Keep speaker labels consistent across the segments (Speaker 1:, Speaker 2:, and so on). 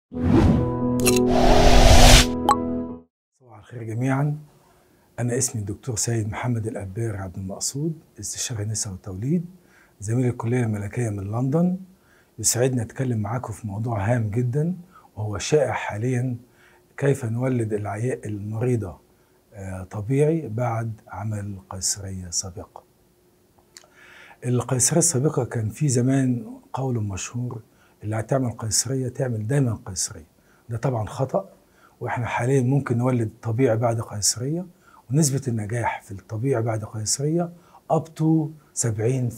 Speaker 1: صباح الخير جميعا أنا اسمي الدكتور سيد محمد الأبير عبد المقصود استشاري نساء وتوليد زميل الكلية الملكية من لندن يسعدني أتكلم معاكم في موضوع هام جدا وهو شائع حاليا كيف نولد العياء المريضة آه، طبيعي بعد عمل قيصرية سابقة القيصرية السابقة كان في زمان قول مشهور اللي هتعمل قيصرية تعمل دايما قيصرية ده طبعا خطأ واحنا حاليا ممكن نولد طبيعي بعد قيصرية ونسبة النجاح في الطبيعي بعد قيصرية up to 70%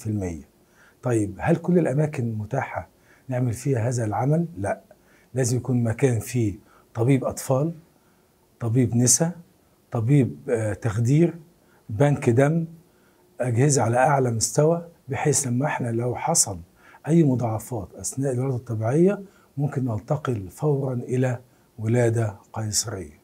Speaker 1: طيب هل كل الأماكن متاحة نعمل فيها هذا العمل؟ لا لازم يكون مكان فيه طبيب أطفال طبيب نساء طبيب آه، تخدير بنك دم أجهزة على أعلى مستوى بحيث لما احنا لو حصل أي مضاعفات أثناء الولادة الطبيعية ممكن ننتقل فورا إلى ولادة قيصرية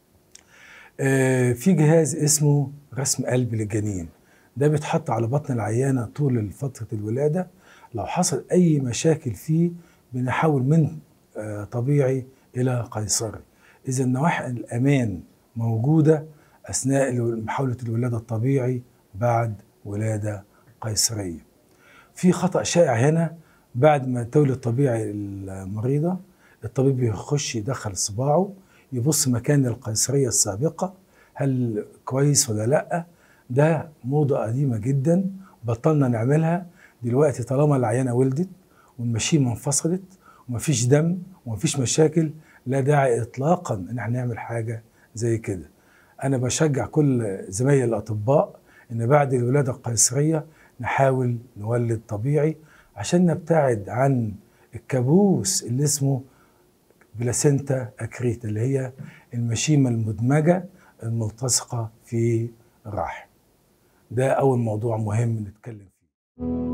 Speaker 1: آه، في جهاز اسمه رسم قلب للجنين ده بيتحط على بطن العيانة طول فترة الولادة لو حصل أي مشاكل فيه بنحول من آه، طبيعي إلى قيصري إذا نواحي الأمان موجودة أثناء محاولة الولادة الطبيعي بعد ولادة قيصرية في خطأ شائع هنا بعد ما تولد طبيعي المريضة الطبيب بيخش يدخل صباعه يبص مكان القيصرية السابقة هل كويس ولا لأ ده موضة قديمة جدا بطلنا نعملها دلوقتي طالما العيانة ولدت والمشيمة انفصلت ومفيش دم ومفيش مشاكل لا داعي اطلاقا ان احنا نعمل حاجة زي كده انا بشجع كل زمايلي الاطباء ان بعد الولادة القيصرية نحاول نولد طبيعي عشان نبتعد عن الكابوس اللي اسمه بلاسينتا اكريتا اللي هي المشيمة المدمجة الملتصقة في الرحم ده أول موضوع مهم نتكلم فيه